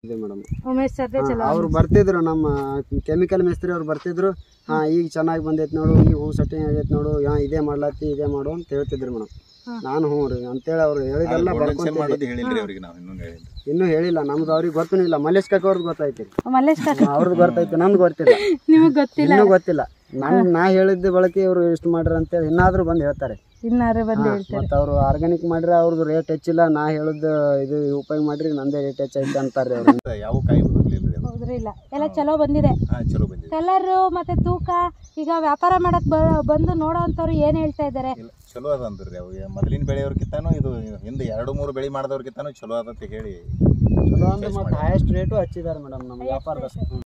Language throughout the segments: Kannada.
ಇದೆ ಮೇಡಮ್ ಉಮೇಶ್ ಸರ್ದೇ ಚಲೋ ಅವ್ರು ಬರ್ತಿದ್ರು ನಮ್ಮ ಕೆಮಿಕಲ್ ಮೇಸ್ತ್ರಿ ಅವ್ರು ಬರ್ತಿದ್ರು ಹಾ ಈಗ ಚೆನ್ನಾಗಿ ಬಂದೈತಿ ನೋಡು ಈಗ ಹೂ ಸೆಟ್ಟಿಂಗ್ ಆಗೈತಿ ನೋಡು ಹಾ ಇದೇ ಮಾಡ್ಲತ್ತಿ ಇದೇ ಮಾಡು ಅಂತ ಹೇಳ್ತಿದ್ರು ಮೇಡಮ್ ಹಾ. ನಾನು ಹ್ಞೂ ರೀ ಅಂತೇಳಿ ಅವ್ರು ಹೇಳಿದೆಲ್ಲ ಬರ್ಕೊಂತಿದ್ದೆ ಮಾಡೋದು ಹೇಳಿಲ್ರಿ ಅವ್ರಿಗೆ ನಾವು ಇನ್ನೂ ಹೇಳಿಲ್ಲ ಇನ್ನೂ ಹೇಳಿಲ್ಲ ನಮ್ದು ಅವ್ರಿಗೆ ಗೊತ್ತೂ ಇಲ್ಲ ಮಲ್ಲೇಶ್ ಕಾಕ ಅವ್ರದ್ದು ಗೊತ್ತೈತಿ ಮಲ್ಲೇಶ್ ಕಾಕ ಅವ್ರದ್ದು ಗೊತ್ತೈತಿ ನಮ್ದು ಗೊತ್ತಿಲ್ಲ ನಿಮಗ್ ಗೊತ್ತಿಲ್ಲ ಇನ್ನೂ ಗೊತ್ತಿಲ್ಲ ನನ್ ನಾ ಹೇಳಿದ್ದ ಬಳಕೆ ಇವರು ಇಷ್ಟು ಮಾಡ್ರಿ ಅಂತೇಳಿ ಇನ್ನಾದ್ರೂ ಬಂದು ಹೇಳ್ತಾರೆ ಇನ್ನಾರು ಬಂದು ಹೇಳ್ತಾರೆ ಮತ್ತು ಅವರು ಆರ್ಗ್ಯಾನಿಕ್ ಮಾಡ್ರೆ ಅವ್ರದ್ದು ರೇಟ್ ಹೆಚ್ಚಿಲ್ಲ ನಾ ಹೇಳಿದ್ದು ಇದು ಉಪಯೋಗ ಮಾಡ್ರಿ ನಂದೇ ರೇಟ್ ಹೆಚ್ಚೈತೆ ಅಂತಾರೆ ಅವ್ರು ಯಾವ ಕಾಯಿ ಬರಲಿಲ್ಲ ರೀ ಅದು ಹೌದ್ರಿ ಇಲ್ಲ ಎಲ್ಲ ಚಲೋ ಬಂದಿದೆ ಹಾಂ ಚಲೋ ಬಂದಿದೆ ಕಲರ್ ಮತ್ತೆ ತೂಕ ಈಗ ವ್ಯಾಪಾರ ಮಾಡಕ್ ಬ- ಬಂದು ನೋಡೋ ಅಂತವ್ರು ಏನ್ ಹೇಳ್ತಾ ಇದಾರೆ ಇಲ್ಲ ಚಲೋ ಅದ ಅಂದ್ರಿ ಅವು ಮೊದಲಿನ ಬೆಳೆಯವ್ರಕ್ಕಿಂತಾನು ಇದು ಹಿಂದೆ ಎರಡು ಮೂರು ಬೆಳೆ ಮಾಡಿದವ್ರಕ್ಕಿಂತಾನು ಚಲೋ ಅದ ಅಂತ ಹೇಳಿ ಚಲೋ ಅಂದ್ರೆ ಮತ್ತೆ ಹೈಯೆಸ್ಟ್ ರೇಟು ಹಚ್ಚಿದ್ದಾರೆ ಮೇಡಮ್ ನಮ್ಮ ವ್ಯಾಪಾರದಷ್ಟು ಹ್ಮ್.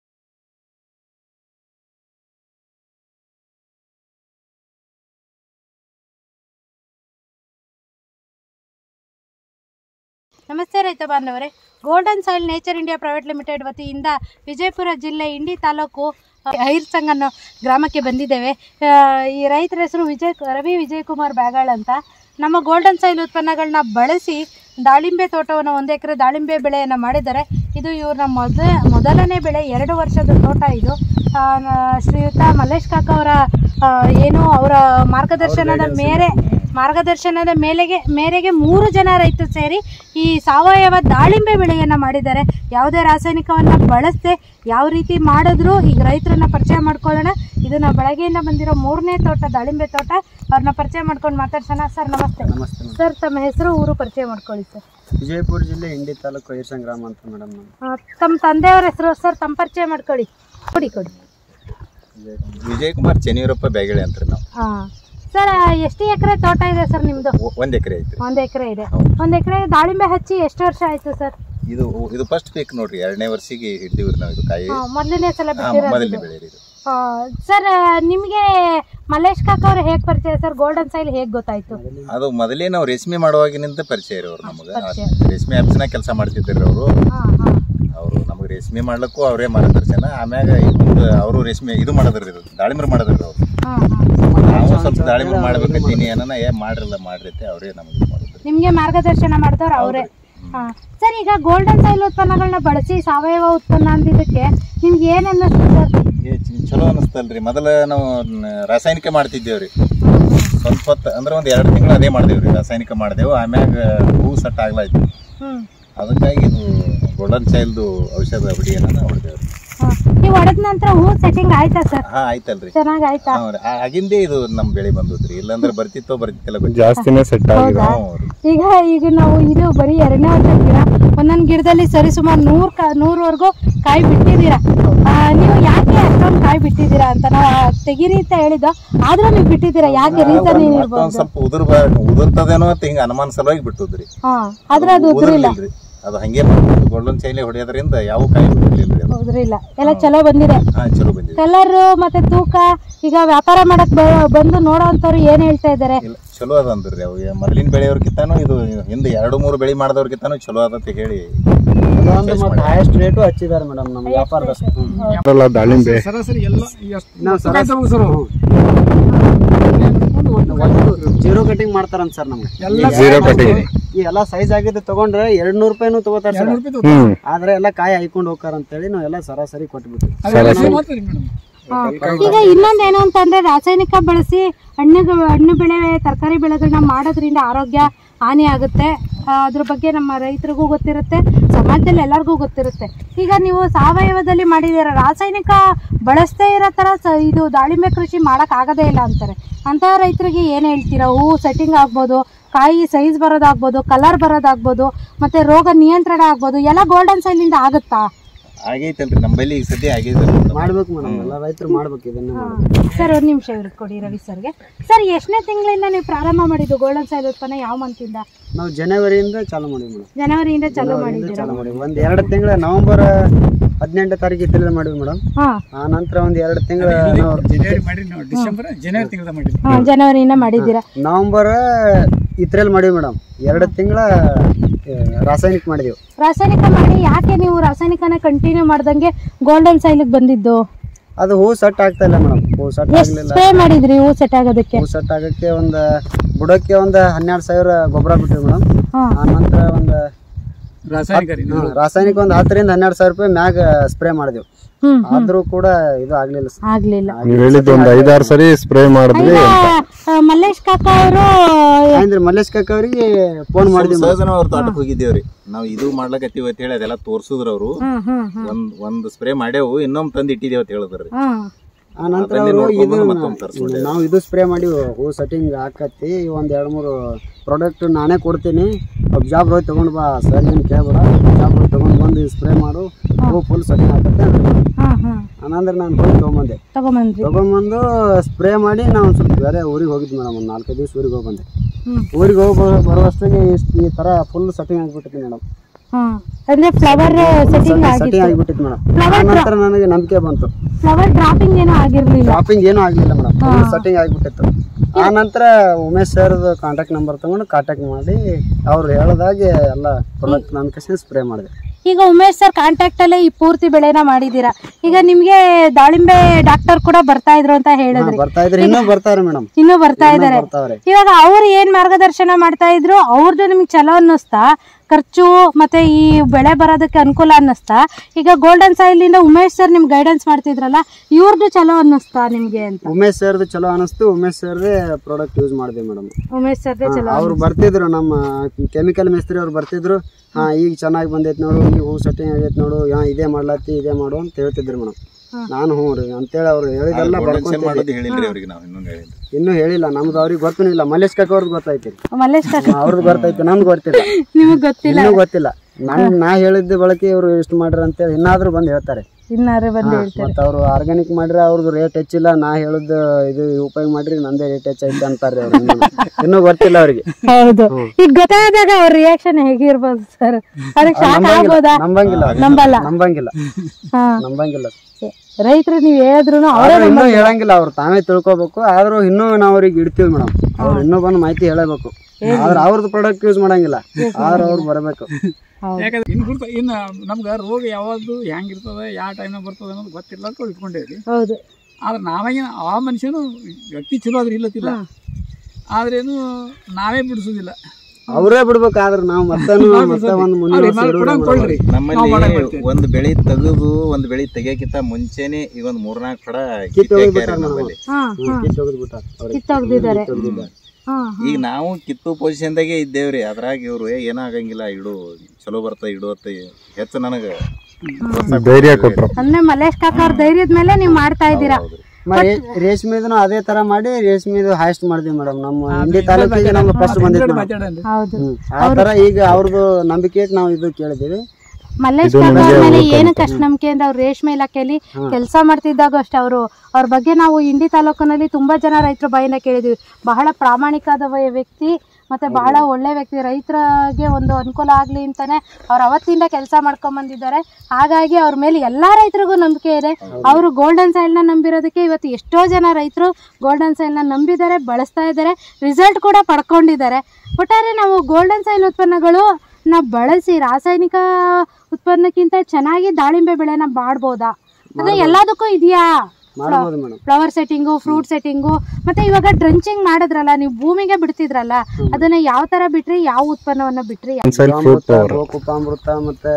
ನಮಸ್ತೆ ರೈತ ಬಾಂಧವರೇ golden soil nature India private limited ವತಿಯಿಂದ ವಿಜಯಪುರ ಜಿಲ್ಲೆ ಇಂಡಿ ತಾಲೂಕು ಹೈರ್ ಸಂಗನ ಗ್ರಾಮಕ್ಕೆ ಬಂದಿದ್ದೇವೆ ಆ, ಈ ರೈತರ ಹೆಸರು ವಿಜಯ್ ರವಿ ವಿಜಯಕುಮಾರ್ ಬ್ಯಾಗಾಳ್ ಅಂತ ನಮ್ಮ ಗೋಲ್ಡನ್ ಸಾಯಿಲ್ ಉತ್ಪನ್ನಗಳನ್ನ ಬಳಸಿ ದಾಳಿಂಬೆ ತೋಟವನ್ನು ಒಂದು ಎಕರೆ ದಾಳಿಂಬೆ ಬೆಳೆಯನ್ನು ಮಾಡಿದ್ದಾರೆ ಇದು ಇವ್ರ ಮೊದ ಮೊದಲನೇ ಬೆಳೆ ಎರಡು ವರ್ಷದ ತೋಟ ಇದು ಆ, ನ- ಶ್ರೀಯುತ ಮಲ್ಲೇಶ್ ಕಾಕ ಅವರ ಆ, ಏನು ಅವರ ಮಾರ್ಗದರ್ಶನದ ಮೇರೆ ಮಾರ್ಗದರ್ಶನದ ಮೇಲೆಗೆ ಮೇರೆಗೆ ಮೂರು ಜನ ರೈತರು ಸೇರಿ ಈ ಸಾವಯವ ದಾಳಿಂಬೆ ಬೆಳೆಯನ್ನು ಮಾಡಿದ್ದಾರೆ ಯಾವುದೇ ರಾಸಾಯನಿಕವನ್ನು ಬಳಸದೆ ಯಾವ ರೀತಿ ಮಾಡಿದ್ರು ಈಗ ರೈತರನ್ನ ಪರಿಚಯ ಮಾಡ್ಕೊಳ್ಳೋಣ ಇದು ನಾವು ಬೆಳಗ್ಗೆಯಿಂದ ಬಂದಿರೋ ಮೂರನೇ ತೋಟ ದಾಳಿಂಬೆ ತೋಟ ಅವ್ರನ್ನ ಪರಿಚಯ ಮಾಡ್ಕೊಂಡು ಮಾತಾಡ್ಸೋಣ ಸರ್ ನಮಸ್ತೆ ನಮಸ್ತೆ ಮೇಡಮ್ ಸರ್ ತಮ್ಮ ಹೆಸರು ಊರು ಪರಿಚಯ ಮಾಡ್ಕೊಳ್ಳಿ ಸರ್ ವಿಜಯಪುರ ಜಿಲ್ಲೆ ಇಂಡಿ ತಾಲೂಕು ಈರ್ಸಂಗ್ ಗ್ರಾಮ ಅಂತ ಮೇಡಮ್ ನಾನು ಆ, ತಮ್ಮ ತಂದೆಯವರ ಹೆಸರು ಸರ್ ತಮ್ಮ ಪರಿಚಯ ಮಾಡ್ಕೊಳ್ಳಿ ಕೊಡಿ ಕೊಡಿ ವಿಜಯ್ ಕುಮಾರ್ ಚೆನ್ನೀರಪ್ಪ ಬ್ಯಾಗಿಳೆ ಅಂತ್ರಿ ನಾವು ಹಾಂ ಸರ್ ಎಷ್ಟು ಎಕರೆ ತೋಟ ಇದೆ ಸರ್ ನಿಮ್ಮದು ಒ- ಒಂದ್ ಎಕರೆ ಐತ್ರಿ ಒಂದು ಎಕರೆ ಇದೆ ಒಂದು ಎಕರೆ ದಾಳಿಂಬೆ ಹಚ್ಚಿ ಎಷ್ಟು ವರ್ಷ ಆಯಿತು ಸರ್ ಇದು ಇದು ಫಸ್ಟ್ ಪೀಕ್ ನೋಡ್ರಿ ಎರಡನೇ ವರ್ಷಿಗೆ ಹಿಡ್ದಿವ್ರಿ ನಾವು ಇದು ಕಾಯಿ ಮೊದಲನೇ ಸಲ ಹಾ, ಬಿಟ್ಟಿರೋದು ಮೊದಲನೇ ಬೆಳೆ ರೀ ಇದು ಆ, ಸರ್ ನಿಮಗೆ ಮಲ್ಲೇಶ್ ಕಾಕ ಅವ್ರು ಹೇಗೆ ಪರಿಚಯ ಸರ್ ಗೋಲ್ಡನ್ ಸೈಲ್ ಹೇಗೆ ಗೊತ್ತಾಯ್ತು ಅದು ಮೊದಲೇ ನಾವು ರೇಷ್ಮೆ ಮಾಡುವಾಗಿನಿಂದ ಪರಿಚಯ ರೀ ಅವ್ರು ನಮಗೆ ಪರಿಚಯ. ರೇಷ್ಮೆ ಆಫೀಸ್ನಾಗ ಕೆಲಸ ಮಾಡ್ತಿದ್ರಿ ಅವರು ಹಾಂ ಹಾಂ ಅವರು ನಮಗೆ ರೇಷ್ಮೆ ಮಾಡ್ಲಿಕ್ಕೂ ಅವರೇ ಮಾರ್ಗದರ್ಶನ ಆಮ್ಯಾಗ ಮುಂದೆ ಅವರು ರೇಷ್ಮೆ ಇದು ಮಾಡದ್ರಿ ಇದು ದಾಳಿಂಬ್ರ ಮಾಡದ್ರಿ ಅವ್ರು ಹಾಂ ಹಾಂ ನಾವು ಸ್ವಲ್ಪ ದಾಳಿಂಬ್ರ ಮಾಡ್ಬೇಕಂತೀನಿ ಏನನ ಏ ಮಾಡ್ರಲ್ಲ ಮಾಡ್ರೈತೆ ಅವರೇ ನಮಗೆ ಇದು ಮಾಡಿದ್ರು ನಿಮಗೆ ಮಾರ್ಗದರ್ಶನ ಮಾಡ್ದವ್ರು ಅವರೇ ಹಾಂ ಸರ್ ಈಗ ಗೋಲ್ಡನ್ ಸೈಲ್ ಉತ್ಪನ್ನಗಳನ್ನ ಬಳಸಿ ಸಾವಯವ ಉತ್ಪನ್ನ ಅಂದಿದ್ದಕ್ಕೆ ನಿಮ್ಗೆ ಏನು ಅನ್ನಿಸ್ತು ಸರ್ ಏ ಚಿ- ಚಲೋ ಅನಿಸ್ತಲ್ರಿ ಮೊದಲ ನಾವು ನ- ರಾಸಾಯನಿಕ ಮಾಡ್ತಿದ್ದೇವ್ರಿ ಸ್ವಲ್ಪ ಹೊತ್ತು ಅಂದ್ರೆ ಒಂದು ಎರಡು ತಿಂಗಳು ಅದೇ ಮಾಡ್ದೇವ್ರಿ ರಾಸಾಯನಿಕ ಮಾಡ್ದೇವು ಆಮ್ಯಾಗ ಹೂ ಸಟ್ ಆಗ್ಲಾಯ್ತು ಹ್ಞೂ ಅದಕ್ಕಾಗಿ ಇದು ಗೋಲ್ಡನ್ ಚೈಲ್ದು ಔಷಧ ಹೊಡಿಯೋಣ ಹೊಡೆದೇವ್ರಿ ಹಾಂ ನೀವು ಹೊಡೆದ ನಂತರ ಹೂ ಸೆಟ್ಟಿಂಗ್ ಆಯ್ತಾ ಸರ್ ಹಾ ಆಯ್ತಲ್ರಿ ಚೆನ್ನಾಗಿ ಆಯ್ತಾ ಹಾ ರೀ. ಆ- ಆಗಿಂದೇ ಇದು ನಮ್ ಬೆಳೆ ಬಂದದ್ರಿ ಇಲ್ಲಾಂದ್ರೆ ಬರ್ತಿತ್ತೋ ಬರ್ತಿತ್ತಿಲ್ಲ ಗೊತ್ತಿಲ್ಲ ಜಾಸ್ತಿನೇ ಸೆಟ್ ಆಗಿದೆ ಹೌದಾ ಹ್ಞೂ ರೀ. ಈಗ ಈಗ ನಾವು ಇದು ಬರೀ ಎರಡನೇ ವರ್ಷದ ಗಿಡ ಒಂದೊಂದು ಗಿಡದಲ್ಲಿ ಸರಿಸುಮಾರು ನೂರು ಕಾ ನೂರವರೆಗೂ ಕಾಯಿ ಬಿಟ್ಟಿದ್ದೀರಾ ಆ, ನೀವು ಯಾಕೆ ಅಷ್ಟೊಂದು ಕಾಯಿ ಬಿಟ್ಟಿದ್ದೀರಾ ಅಂತ ನಾವು ತೆಗೀರಿ ಅಂತ ಹೇಳಿದ್ದು ಆದ್ರೂ ನೀವು ಬಿಟ್ಟಿದ್ದೀರಾ ಯಾಕೆ ರೀಸನ್ ಮತ್ತೊಂದ್ ಏನಿರ್ಬೋದು ಸ್ವಲ್ಪ ಉದುರ್ ಉದುರ್ತದೇನೋ ಅಂತ ಹಿಂಗ ಅನುಮಾನ ಸಲುವಾಗಿ ಬಿಟ್ಟುದ್ರಿ ಹಾ ಆದ್ರೆ ಅದು ಉದುರಿಲ್ಲ ಉದುರ್ಲಿಲ್ರಿ ಅದು ಹಂಗೆ ಮಾಡ್ಬಿಟ್ಟು ಗೋಲ್ಡನ್ ಚೈಲೆ ಹೊಡೆಯೋದ್ರಿಂದ ಯಾವ ಕಾಯಿ ಬಿಟ್ಟಿರ್ಲಿಲ್ರಿ ಅದು ಉದುರಿಲ್ಲ ಎಲ್ಲ ಚಲೋ ಬಂದಿದೆ ಹಾ ಚಲೋ ಬಂದಿದೆ ಕಲರ್ ಮತ್ತೆ ತೂಕ ಈಗ ವ್ಯಾಪಾರ ಮಾಡಕ್ ಬ- ಬಂದು ನೋಡೋ ಅಂತವ್ರು ಏನ್ ಹೇಳ್ತಾ ಇದಾರೆ ಇಲ್ಲ ಚಲೋ ಅದ ಅಂದ್ರಿ ಅವು ಮೊದಲಿನ ಬೆಳೆಯವ್ರಕ್ಕಿಂತಾನು ಇದು ಹಿಂದೆ ಎರಡು ಮೂರು ಬೆಳೆ ಮಾಡಿದವ್ರಕ್ಕಿಂತಾನು ಚಲೋ ಅದ ಅಂತ ಹೇಳಿ ಚಲೋ ಅಂದ್ರೆ ಮತ್ತೆ ಹೈಯೆಸ್ಟ್ ರೇಟು ಹಚ್ಚಿದ್ದಾರೆ ಮೇಡಮ್ ನಮ್ಮ ವ್ಯಾಪಾರದಷ್ಟು ಹ್ಮ್. ಅಲ್ಲ ದಾಳಿಂಬೆ ನಾವು ಸರಾಸರಿ ಜೀರೋ ಕಟಿಂಗ್ ಮಾಡ್ತಾರಂತ ಸರ್ ನಮ್ಗೆ ಜೀರೋ ಕಟಿಂಗ್ ಈ ಎಲ್ಲ ಸೈಜ್ ಆಗಿದ್ದು ತಗೊಂಡ್ರೆ ಎರಡ್ ನೂರು ರೂಪಾಯಿನೂ ತಗೋತಾರ ಸರ್ ಹ್ಮ್ ಆದ್ರೆ ಎಲ್ಲ ಕಾಯಿ ಹಾಯ್ಕೊಂಡು ಹೋಗ್ತಾರ ಅಂತೇಳಿ ನಾವು ಎಲ್ಲ ಸರಾಸರಿ ಕೊಟ್ಬಿಟ್ಟು ಹಾ. ಈಗ ಇನ್ನೊಂದ್ ಏನು ಅಂತಂದ್ರೆ ರಾಸಾಯನಿಕ ಬಳಸಿ ಹಣ್ಣು ಹಣ್ಣು ಬೆಳೆ ತರಕಾರಿ ಬೆಳೆಗಳನ್ನ ಮಾಡೋದ್ರಿಂದ ಆರೋಗ್ಯ ಹಾನಿ ಆಗುತ್ತೆ ಆ, ಅದ್ರ ಬಗ್ಗೆ ನಮ್ಮ ರೈತರಿಗೂ ಗೊತ್ತಿರುತ್ತೆ ಸಮಾಜದಲ್ಲಿ ಎಲ್ಲರಿಗೂ ಗೊತ್ತಿರುತ್ತೆ ಈಗ ನೀವು ಸಾವಯವದಲ್ಲಿ ಮಾಡಿದ್ದೀರ ರಾಸಾಯನಿಕ ಬಳಸದೇ ಇರೋ ಥರ ಸ ಇದು ದಾಳಿಂಬೆ ಕೃಷಿ ಮಾಡಕ್ ಆಗದೇ ಇಲ್ಲ ಅಂತಾರೆ ಅಂತ ರೈತರಿಗೆ ಏನು ಹೇಳ್ತೀರಾ ಹೂವು ಸೆಟ್ಟಿಂಗ್ ಆಗ್ಬೋದು ಕಾಯಿ ಸೈಜ್ ಬರೋದಾಗ್ಬೋದು ಕಲರ್ ಬರೋದಾಗ್ಬೋದು ಮತ್ತೆ ರೋಗ ನಿಯಂತ್ರಣ ಆಗ್ಬೋದು ಎಲ್ಲ ಗೋಲ್ಡನ್ ಸೈಲಿಂದ ಆಗುತ್ತಾ ಆಗೈತಲ್ರಿ ನಮ್ಮಲ್ಲಿ ಈಗ ಸದ್ಯ ಆಗೈತೆ ಮಾಡ್ಬೇಕು ಮೇಡಮ್ ಎಲ್ಲ ರೈತರು ಮಾಡ್ಬೇಕು ಇದನ್ನೇ ಮಾಡ್ಬೇಕು ಸರ್ ಒಂದು ನಿಮಿಷ ಇವ್ರಿಗೆ ಕೊಡಿ ರವಿ ಸರ್ಗೆ ಸರ್ ಎಷ್ಟನೇ ತಿಂಗಳಿಂದ ನೀವು ಪ್ರಾರಂಭ ಮಾಡಿದ್ದು ಗೋಲ್ಡನ್ ಸೈಲ್ ಉತ್ಪನ್ನ ಯಾವ ಮಂತಿಂದ ನಾವು ಜನವರಿಯಿಂದ ಚಾಲು ಮಾಡಿವಿ ಮೇಡಮ್ ಜನವರಿಯಿಂದ ಚಾಲೂ ಜನವರಿಯಿಂದ ಮಾಡಿದ್ದೀರಾ ಚಾಲು ಮಾಡಿವಿ ಒಂದ್ ಎರಡು ತಿಂಗಳ ನವೆಂಬರ್ ಹದಿನೆಂಟು ತಾರೀಕು ಇದ್ರಲ್ಲಿ ಮಾಡಿವಿ ಮೇಡಮ್ ಹಾ ಆ ನಂತರ ಒಂದ್ ಎರಡು ತಿಂಗಳ ಹಾ ಜನವರಿಯಿಂದ ಮಾಡಿದ್ದೀರಾ ನವೆಂಬರ್ ಇದ್ರಲ್ಲಿ ಮಾಡಿವಿ ಮೇಡಮ್ ಎರಡು ತಿಂಗಳ ರಾಸಾಯನಿಕ ಮಾಡಿದೆವು ರಾಸಾಯನಿಕ ಮಾಡಿ ಯಾಕೆ ನೀವು ರಾಸಾಯನಿಕನ ಕಂಟಿನ್ಯೂ ಮಾಡ್ದಂಗೆ ಗೋಲ್ಡನ್ ಸೈಲಿಗೆ ಬಂದಿದ್ದು ಅದು ಹೂ ಸೆಟ್ ಆಗ್ತಾ ಇಲ್ಲ ಮೇಡಮ್ ಹೂ ಸೆಟ್ ಎಷ್ಟು ಆಗ್ಲಿಲ್ಲ ಸ್ಪ್ರೇ ಮಾಡಿದ್ರಿ ಹೂ ಸೆಟ್ ಆಗೋದಕ್ಕೆ ಹೂ ಸೆಟ್ ಆಗಕ್ಕೆ ಒಂದು ಬುಡಕ್ಕೆ ಒಂದು ಹನ್ನೆರಡು ಸಾವಿರ ಗೊಬ್ಬರ ಬಿಟ್ಟಿವಿ ಮೇಡಮ್ ಹಾ ಆ ನಂತರ ಒಂದು ರಾಸಾಯನಿಕ ರೀ ಹ್ಮ್, ರಾಸಾಯನಿಕ ಒಂದು ಹತ್ತರಿಂದ ಹನ್ನೆರಡು ಸಾವಿರ ರೂಪಾಯಿ ಮ್ಯಾಗ ಸ್ಪ್ರೇ ಮಾಡಿದೆವು ಹ್ಮ್ ಆದ್ರೂ ಕೂಡ ಇದು ಆಗ್ಲಿಲ್ಲ ಸರ್. ಆಗ್ಲಿಲ್ಲ ನೀವ್ ಹೇಳಿದ್ದು ಒಂದ್ ಐದಾರು ಸರಿ ಸ್ಪ್ರೇ ಮಾಡಿದ್ರಿ ಈಗ ಆ, ಮಲ್ಲೇಶ್ ಕಾಕ ಅವರು ಅಂದ್ರೆ ಮಲ್ಲೇಶ್ ಕಾಕ ಅವರಿಗೆ ಫೋನ್ ಮಾಡಿದ್ವಿ ಸಹಜನ ಅವ್ರ ತೋಟಕ್ಕೆ ಹೋಗಿದ್ದೇವ್ರಿ ನಾವು ಇದು ಮಾಡ್ಲಕತ್ತೀವಿ ಅಂತ ಹೇಳಿ ಅದೆಲ್ಲ ತೋರ್ಸುದ್ರ ಅವರು ಹ್ಮ್ ಹ್ಮ್ ಹ್ಮ್ ಒಂದ್ ಒಂದ್ ಸ್ಪ್ರೇ ಮಾಡ್ಯಾವು ಇನ್ನೊಮ್ಮೆ ತಂದು ಇಟ್ಟಿದ್ದೇವೆ ಅಂತ ಹೇಳಿದ್ರಿ ಹ್ಮ್ ಆ ನಂತರ ಅದನ್ನೇ ಅವರು ಇದು ನೋಡ್ಕೊಂಡ್ಬಂದು ಮತ್ತೊಮ್ಮೆ ತರ್ಸ್ಕೊಂಡೆ. ನಾವು ಇದು ಸ್ಪ್ರೇ ಮಾಡಿ ಹೂ ಸೆಟ್ಟಿಂಗ್ ಹಾಕತ್ತಿ ಒಂದ್ ಎರಡ್ ಮೂರು ಪ್ರಾಡಕ್ಟ್ ನಾನೇ ಕೊಡ್ತೀನಿ ಜಾಬ್ ಹೋಗಿ ತಗೊಂಡ್ ಬಾ ಸರ್ ನೀನು ಕೇಳ್ಬೇಡ ಜಾಬ್ ಹೋಗಿ ತಗೊಂಡ್ ಬಂದು ಸ್ಪ್ರೇ ಮಾಡು ಹೂ ಫುಲ್ ಸೆಟ್ಟಿಂಗ್ ಹಾಕತ್ತೆ ಹ್ಮ್ ಹ್ಮ್ ಅನಂದ್ರೆ ನಾನು ಹೋಗಿ ತಗೊಂಬಂದೆ ತಗೊಂಬಂದ್ರಿ ತಗೊಂಬಂದು ಸ್ಪ್ರೇ ಮಾಡಿ ನಾವು ಒಂದ್ ಸ್ವಲ್ಪ ಬೇರೆ ಊರಿಗೆ ಹೋಗಿದ್ವಿ ಮೇಡಮ್ ಒಂದು ನಾಲ್ಕೈದು ದಿವಸ ಊರಿಗೆ ಹೋಗಿ ಬಂದೆ ಹ್ಮ್ ಊರಿಗೆ ಹೋಗಿ ಬರೋ- ಬರುವಷ್ಟಿಗೆ ಇಷ್ಟ್ ಈ ತರ ಫುಲ್ ಸೆಟ್ಟಿಂಗ್ ಆಗಿಬಿಟ್ಟಿತ್ತು ಮೇಡಮ್ ಹ್ಮ್ ಅಂದ್ರೆ ಫ್ಲವರ್ ಸೆಟ್ಟಿಂಗ್ ಸೆಟ್ಟಿಂಗ್ ಆಗಿತ್ತು ಆಗಿಬಿಟ್ಟಿತ್ತು ಮೇಡಮ್ ಆ ನಂತರ ನನಗೆ ನಂಬಿಕೆ ಬಂತು ಫ್ಲವರ್ ಡ್ರಾಪಿಂಗ್ ಏನೋ ಆಗಿರ್ಲಿಲ್ಲ ಶಾಪಿಂಗ್ ಏನೂ ಆಗಲಿಲ್ಲ ಮೇಡಮ್ ಸೆಟ್ಟಿಂಗ್ ಆಗಿಬಿಟ್ಟಿತ್ತು ಆ ನಂತರ ಉಮೇಶ್ ಸರ್ದು ಕಾಂಟ್ಯಾಕ್ಟ್ ನಂಬರ್ ತಗೊಂಡು ಕಾಂಟ್ಯಾಕ್ಟ್ ಮಾಡಿ ಅವ್ರು ಹೇಳ್ದಾಗೆ ಎಲ್ಲ ಪ್ರಾಡಕ್ಟ್ ನನ್ನ ಕಸಿ ಸ್ಪ್ರೇ ಮಾಡಿದೆ ಈಗ ಉಮೇಶ್ ಸರ್ ಕಾಂಟ್ಯಾಕ್ಟ್ ಅಲ್ಲೇ ಈ ಪೂರ್ತಿ ಬೆಳೆನ ಮಾಡಿದೀರಾ ಈಗ ನಿಮ್ಗೆ ದಾಳಿಂಬೆ ಡಾಕ್ಟರ್ ಕೂಡ ಬರ್ತಾ ಇದ್ರು ಅಂತ ಹೇಳಿದ್ರಿ ಬರ್ತಾ ಇದ್ರೆ ಇನ್ನೂ ಬರ್ತಾರೆ ಮೇಡಮ್ ಇನ್ನೂ ಬರ್ತಾ ಇದಾರೆ ಬರ್ತಾವ್ರೆ ಇವಾಗ ಅವ್ರು ಏನ್ ಮಾರ್ಗದರ್ಶನ ಮಾಡ್ತಾ ಇದ್ರು ಅವ್ರದ್ದು ನಿಮ್ಗೆ ಚಲೋ ಅನ್ನಿಸ್ತಾ ಖರ್ಚು ಮತ್ತೆ ಈ ಬೆಳೆ ಬರೋದಕ್ಕೆ ಅನುಕೂಲ ಅನ್ನಿಸ್ತಾ ಈಗ ಗೋಲ್ಡನ್ ಸಾಯಿಲ್ ಇಂದ ಉಮೇಶ್ ಸರ್ ನಿಮ್ಗೆ ಗೈಡೆನ್ಸ್ ಮಾಡ್ತಿದ್ರಲ್ಲ ಇವ್ರದ್ದು ಚಲೋ ಅನ್ನಿಸ್ತಾ ನಿಮ್ಗೆ ಅಂತ ಉಮೇಶ್ ಸರ್ದು ಚಲೋ ಅನಿಸ್ತು ಉಮೇಶ್ ಸರ್ದೇ ಪ್ರಾಡಕ್ಟ್ ಯೂಸ್ ಮಾಡಿದೆ ಮೇಡಮ್ ಉಮೇಶ್ ಸರ್ದೇ ಚಲೋ ಅವ್ರು ಬರ್ತಿದ್ರು ನಮ್ಮ ಕೆಮಿಕಲ್ ಮೇಸ್ತ್ರಿ ಅವ್ರು ಬರ್ತಿದ್ರು ಹಾ ಈಗ ಚೆನ್ನಾಗಿ ಬಂದೈತೆ ನೋಡು ಈಗ ಹೂ ಸೆಟ್ಟಿಂಗ್ ಆಗೈತೆ ನೋಡು ಹಾ ಇದೇ ಮಾಡ್ಲತ್ತಿ ಇದೇ ಮಾಡು ಅಂತ ಹೇಳ್ತಿದ್ರು ಮೇಡಮ್ ನಾನು ಹ್ಞೂ ರೀ ಅಂತೇಳಿ ಅವ್ರು ಹೇಳಿದೆಲ್ಲ ಬರ್ಕೊಂತ ಮಾಡೋದು ಹೇಳಿಲ್ರಿ ಅವ್ರಿಗೆ ನಾವು ಇನ್ನೊಂದು ಹೇಳಿದ್ರಿ ಇನ್ನೂ ಹೇಳಿಲ್ಲ ನಮ್ದು ಅವ್ರಿಗೆ ಗೊತ್ತೂ ಇಲ್ಲ ಮಲ್ಲೇಶ್ ಕಾಕ ಅವ್ರದ್ದು ಗೊತ್ತೈತಿ ಮಲ್ಲೇಶ್ ಕಾಕ ಅವ್ರದ್ದು ಗೊತ್ತೈತಿ ನಮ್ದು ಗೊತ್ತಿಲ್ಲ ನಿಮಗ್ ಗೊತ್ತಿಲ್ಲ ಇನ್ನೂ ಗೊತ್ತಿಲ್ಲ ನನ್ ನಾ ಹೇಳಿದ್ದ ಬಳಕೆ ಇವರು ಇಷ್ಟು ಮಾಡ್ರಿ ಅಂತೇಳಿ ಇನ್ನಾದ್ರೂ ಬಂದು ಹೇಳ್ತಾರೆ ಇನ್ನಾರು ಬಂದು ಹೇಳ್ತಾರೆ ಮತ್ತೆ ಅವರು ಆರ್ಗ್ಯಾನಿಕ್ ಮಾಡ್ರೆ ಅವ್ರದ್ದು ರೇಟ್ ಹೆಚ್ಚಿಲ್ಲ ನಾ ಹೇಳಿದ್ದು ಇದು ಉಪಯೋಗ ಮಾಡ್ರಿ ನಂದೇ ರೇಟ್ ಹೆಚ್ಚೈತೆ ಅಂತಾರೆ ಅವ್ರು ಇನ್ನೂ. ಇನ್ನೂ ಗೊತ್ತಿಲ್ಲ ಅವ್ರಿಗೆ ಹೌದು ಈಗ ಗೊತ್ತಾದಾಗ ಅವ್ರ ರಿಯಾಕ್ಷನ್ ಹೇಗಿರ್ಬೋದು ಸರ್ ಅದಕ್ಕೆ ಶಾಕ್ ಆಗ್ಬೋದಾ ನಂಬಂಗಿಲ್ಲ ಅವ್ರು. ನಂಬಲ್ಲ ನಂಬಂಗಿಲ್ಲ ಹಾ ನಂಬಂಗಿಲ್ಲ ರೈತರು ನೀವ್ ಹೇಳಿದ್ರು ಅವ್ರೇ ಆದ್ರೂ ಇನ್ನೂ ಹೇಳಂಗಿಲ್ಲ ಅವ್ರು ತಾವೇ ತಿಳ್ಕೊಬೇಕು ಆದ್ರೂ ಇನ್ನೂ ನಾವು ಅವ್ರಿಗೆ ಇಡ್ತೀವಿ ಮೇಡಮ್ ಅವ್ರು ಇನ್ನೂ ಬಂದು ಮಾಹಿತಿ ಹೇಳಬೇಕು ಆದ್ರೆ ಅವ್ರದ್ದು ಪ್ರಾಡಕ್ಟ್ ಯೂಸ್ ಮಾಡಂಗಿಲ್ಲ ಆದ್ರೆ ಅವ್ರು ಬರಬೇಕು ಯಾಕಂದ್ರೆ ಇನ್ನು ಗುರ್ತ ಇನ್ನು ನಮ್ಗೆ ರೋಗ ಯಾವುದು ಹೆಂಗಿರ್ತದೆ ಯಾವ ಟೈಮ್ನಾಗ ಬರ್ತದೆ ಅನ್ನೋದು ಗೊತ್ತಿಲ್ಲ ಅಂತ ಇಟ್ಕೊಂಡೇವ್ರಿ ಹೌದು ಆದ್ರೆ ನಾವೇನು ಆ ಮನುಷ್ಯನು ವ್ಯಕ್ತಿ ಚಲೋ ಆದ್ರೆ ಇಲ್ಲತ್ತಿಲ್ಲ ಆದ್ರೇನು ನಾವೇ ಬಿಡಿಸೋದಿಲ್ಲ ಅವರೇ ಬಿಡ್ಬೇಕು ಆದ್ರೆ ನಾವು ಮತ್ತೆ ಮತ್ತೆ ಒಂದು ಮುಂದಿನ ವರ್ಷ ಇಡೋದು ಕೊಡ್ರಿ ನಮ್ಮಲ್ಲಿ ಒಂದ್ ಬೆಳಿ ತೆಗೆದು ಒಂದ್ ಬೆಳಿ ತೆಗಿಯಕ್ಕಿಂತ ಮುಂಚೆನೆ ಈಗ ಒಂದ್ ಮೂರ್ನಾಲ್ಕು ಕಡ ಕಿತ್ತು ಕಿತ್ತಾಕ್ಯಾರ ಹೋಗ್ಬಿಟ್ಟಾರ ನಮ್ಮಲ್ಲಿ ಹಾ ಹಾ ತೆಗೆದ್ಬಿಟ್ಟ ಅವ್ರಿಗೆ ಕಿತ್ತೊಗ್ದಿದ್ದಾರೆ ಹಾ ಈಗ ನಾವು ಕಿತ್ತು ಪೊಸಿಷನ್ದಾಗೆ ಇದ್ದೇವ್ರಿ ಅದ್ರಾಗ ಇವ್ರು ಏ ಏನಾಗಂಗಿಲ್ಲ ಇಡು ಚಲೋ ಬರ್ತ ಇಡು ಅಂತ ಹೆಚ್ಚು ನನಗ ಧೈರ್ಯ ಕೊಟ್ರು ಅಂದ್ರೆ ಮಲ್ಲೇಶ್ ಕಾಕ ಅವ್ರ ಧೈರ್ಯದ ಮೇಲೆ ನೀವು ಮಾಡ್ತಾ ಇದ್ದೀರಾ ರೇಷ್ಮೆದು ಅದೇ ತರ ಮಾಡಿ ರೇಷ್ಮೆದು ಹಾಯೆಸ್ಟ್ ಮಾಡಿದ್ವಿ ಮೇಡಮ್ ನಮ್ಮ ಇಂಡಿ ತಾಲೂಕಿಗೆ ನಮ್ಗೆ ಫಸ್ಟ್ ಬಂದಿತ್ತು madam. ಮಾತಾಡನ್ರಿ ಹೌದು ಹ್ಮ್. ಆ ತರ ಈಗ ಅವ್ರದ್ದು ನಂಬಿಕೆ ಇಟ್ಟು ನಾವು ಇದು ಕೇಳಿದೀವಿ ಮಲ್ಲೇಶ್ ಕಾಕ ಅವ್ರ ಮೇಲೆ ಏನಕ್ಕೆ ಅಷ್ಟು ನಂಬಿಕೆ ಅಂದ್ರೆ ಅವ್ರು ರೇಷ್ಮೆ ಇಲಾಖೆಯಲ್ಲಿ ಕೆಲಸ ಮಾಡ್ತಿದ್ದಾಗ ಅಷ್ಟೇ ಅವರು ಅವ್ರ ಬಗ್ಗೆ ನಾವು ಇಂಡಿ ತಾಲೂಕಿನಲ್ಲಿ ತುಂಬಾ ಜನ ರೈತರ ಬಾಯಿಂದ ಕೇಳಿದ್ವಿ ಬಹಳ ಪ್ರಾಮಾಣಿಕವಾದ ವ್ಯ- ವ್ಯಕ್ತಿ ಮತ್ತೆ ಬಹಳ ಒಳ್ಳೆ ವ್ಯಕ್ತಿ ರೈತರಿಗೆ ಒಂದು ಅನುಕೂಲ ಆಗ್ಲಿ ಅಂತಾನೆ ಅವ್ರು ಅವತ್ತಿಂದ ಕೆಲಸ ಮಾಡ್ಕೊಂಡ್ ಬಂದಿದ್ದಾರೆ ಹಾಗಾಗಿ ಅವ್ರ ಮೇಲೆ ಎಲ್ಲಾ ರೈತರಿಗೂ ನಂಬಿಕೆ ಇದೆ ಅವರು ಗೋಲ್ಡನ್ ಸೈಲ್ ನ ನಂಬಿರೋದಕ್ಕೆ ಇವತ್ತು ಎಷ್ಟೋ ಜನ ರೈತರು ಗೋಲ್ಡನ್ ಸೈಲ್ ನ ನಂಬಿದ್ದಾರೆ ಬಳಸ್ತಾ ಇದ್ದಾರೆ ರಿಸಲ್ಟ್ ಕೂಡ ಪಡ್ಕೊಂಡಿದ್ದಾರೆ ಒಟ್ಟಾರೆ ನಾವು ಗೋಲ್ಡನ್ ಸೈಲ್ ಉತ್ಪನ್ನಗಳು ನ ಬಳಸಿ ರಾಸಾಯನಿಕ ಉತ್ಪನ್ನಕ್ಕಿಂತ ಚೆನ್ನಾಗಿ ದಾಳಿಂಬೆ ಬೆಳೆನ ಮಾಡ್ಬೋದಾ ಅಂದ್ರೆ ಎಲ್ಲದಕ್ಕೂ ಇದೆಯಾ ಮಾಡ್ಬೋದು madam flower setting fruit setting ಮತ್ತೆ ಇವಾಗ ಡ್ರಂಚಿಂಗ್ ಮಾಡಿದ್ರಲ್ಲ ನೀವು ಭೂಮಿಗೆ ಬಿಡ್ತಿದ್ರಲ್ಲ ಅದನ್ನ ಯಾವ ತರ ಬಿಟ್ರಿ ಯಾವ ಉತ್ಪನ್ನವನ್ನ ಬಿಟ್ರಿ ಸೈಲ್ ಫ್ರೂಟ್ ಪವರ್ ಗೋಕುಪಾಮೃತ ಮತ್ತೆ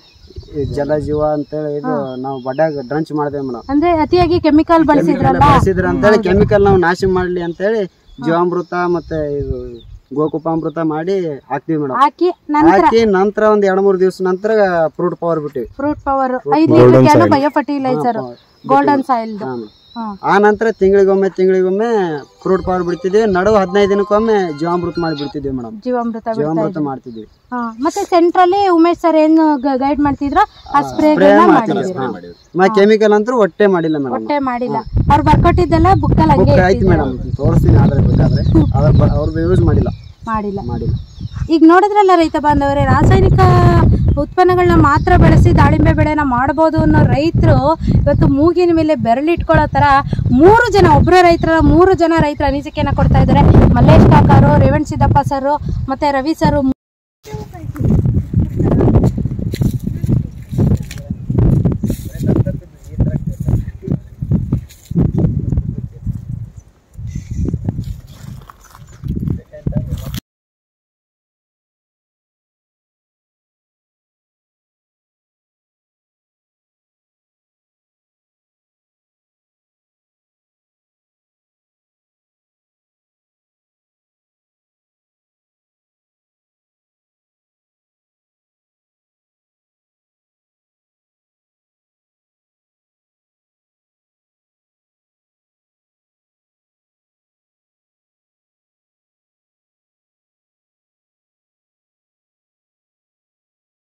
ಈ ಜಲಜೀವ ಅಂತೇಳಿ ಇದು ನಾವು ಬಡ್ಯಾಗ ಡ್ರಂಚ್ ಮಾಡಿದೇವೆ ಮೇಡಮ್ ಅಂದ್ರೆ ಅತಿಯಾಗಿ ಕೆಮಿಕಲ್ ಬಳಸಿದ್ರಲ್ಲ ಬಳಸಿದ್ರ ಅಂತೇಳಿ ಕೆಮಿಕಲ್ ನಾವು ನಾಶ ಮಾಡ್ಲಿ ಅಂತೇಳಿ ಜೀವಾಮೃತ ಮತ್ತೆ ಇದು ಗೋಕುಪಾಮೃತ ಮಾಡಿ ಹಾಕ್ತಿವಿ ಮೇಡಮ್ ಹಾಕಿ ನಂತರ ಹಾಕಿ ನಂತರ ಒಂದ್ ಎರಡ್ ಮೂರ್ ದಿವಸ ನಂತರ ಫ್ರೂಟ್ ಪವರ್ ಬಿಟ್ಟಿವಿ ಫ್ರೂಟ್ ಪವರ್ ಐದು litre can bio fertiliser golden soil ಹಾ. ಆ ನಂತರ ತಿಂಗಳಿಗೊಮ್ಮೆ ತಿಂಗಳಿಗೊಮ್ಮೆ ಫ್ರೂಟ್ ಪವರ್ ಬಿಡ್ತಿದ್ವಿ ನಡುವ ಹದಿನೈದು ದಿನಕ್ಕೊಮ್ಮೆ ಜೀವಾಮೃತ ಮಾಡಿ ಬಿಡ್ತಿದ್ವಿ ಮೇಡಮ್ ಜೀವಾಮೃತ ಬಿಡ್ತಾ ಜೀವಾಮೃತ ಇದ್ರಿ. ಮಾಡ್ತಿದ್ವಿ ಹಾ ಮತ್ತೆ ಸೆಂಟ್ರಲ್ಲಿ ಉಮೇಶ್ ಸರ್ ಏನು ಗೈಡ್ ಮಾಡ್ತಿದ್ರು ಆ ಸ್ಪ್ರೇಗಳನ್ನ ಮಾಡಿದ್ರು ಮ ಕೆಮಿಕಲ್ ಅಂತೂ ಒಟ್ಟೆ ಮಾಡಿಲ್ಲ ಮೇಡಮ್ ಹೊಟ್ಟೆ ಮಾಡಿಲ್ಲ ಅವ್ರು ಬರ್ಕೊಟ್ಟಿದ್ದೆಲ್ಲ ಬುಕ್ಕಲ್ಲಿ ಹಂಗೆ ಬುಕ್ ಆಯ್ತು ಮೇಡಮ್ ತೋರಿಸ್ತೀನಿ ಆದ್ರೆ ಬೇಕಾದ್ರೆ ಅದ್ರ ಬ- ಅವ್ರದ್ದು ಯೂಸ್ ಮಾಡಿಲ್ಲ ಮಾಡಿಲ್ಲ ಮಾಡಿಲ್ಲ ಈಗ ನೋಡಿದ್ರಲ್ಲ ರೈತ ಬಾಂಧವರೇ ರಾಸಾಯನಿಕ ಉತ್ಪನ್ನಗಳನ್ನ ಮಾತ್ರ ಬೆಳೆಸಿ ದಾಳಿಂಬೆ ಬೆಳೆನ ಮಾಡ್ಬೋದು ಅನ್ನೋ ರೈತರು ಇವತ್ತು ಮೂಗಿನ ಮೇಲೆ ಬೆರಳಿಟ್ಕೊಳ್ಳೋ ತರ ಮೂರು ಜನ ಒಬ್ಬರ ರೈತರ ಮೂರು ಜನ ರೈತರ ಅನಿಸಿಕೆಯನ್ನ ಕೊಡ್ತಾ ಇದ್ದಾರೆ ಮಲ್ಲೇಶ್ ಕಾಕಾರು ರೇವಣ್ ಸಿದ್ದಪ್ಪ ಸರ್ ಮತ್ತೆ ರವಿ ಸರ್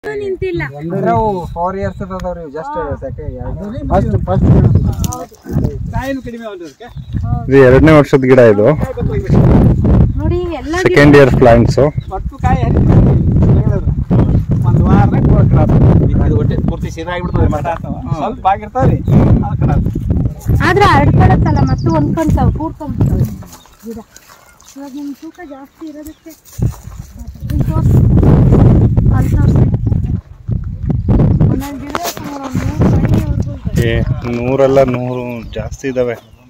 ನಿಂತಿಲ್ಲ ಅಂದ್ರೆ ಅವು ಫೋರ್ ಇಯರ್ಸ್ ಅದಾವ್ರಿ ಜಸ್ಟ್ ಫಸ್ಟ್ ಫಸ್ಟ್ ಕಾಯಿನೂ ಕಡಿಮೆ ಆಗುತ್ತೆ ಅದಕ್ಕೆ ಇದು ಎರಡನೇ ವರ್ಷದ ಗಿಡ ಇದು ಕಾಯಿ ಬತ್ತು ಹೋಗ್ಬೇಕು. ನೋಡಿ ಎಲ್ಲ ಸೆಕೆಂಡ್ ಇಯರ್ ಪ್ಲಾಂಟ್ಸು ಒಟ್ಟು ಕಾಯಿ ಹರಿದು ಒಂದು ವಾರದಾಗ ಪೂರ ಕಡಾತ ಇದು ಒಟ್ಟೆ ಪೂರ್ತಿ ಸೀದಾ ಆಗಿಬಿಡ್ತದೆ ಮಠ ಸ್ವಲ್ಪ ಆಗಿರ್ತಾವ್ರಿ ಅದು ಕಡಾತ ಆದ್ರೆ ಹರಡ್ಕೊಳತ್ತಲ್ಲ ಮತ್ತು ಹೊಂದ್ಕೊಂತಾವ ಕೂರ್ಕೊಂತಾವ ಗಿಡ ಇವಾಗ ನಿಮ್ ತೂಕ ಜಾಸ್ತಿ ಇರೋದಕ್ಕೆ ಇಲ್ಲಿ ತೋರ್ಸು. ಅಲ್ಲಿ ತೋರ್ಸು. ಒಂದೊಂದ್ ಗಿಡ ಸುಮಾರು ಒಂದ್ ನೂರು ಅಡಿವರ್ಗೂ ಇದೆ. ಏ ನೂರಲ್ಲ ನೂರು ಜಾಸ್ತಿ ಇದಾವೆ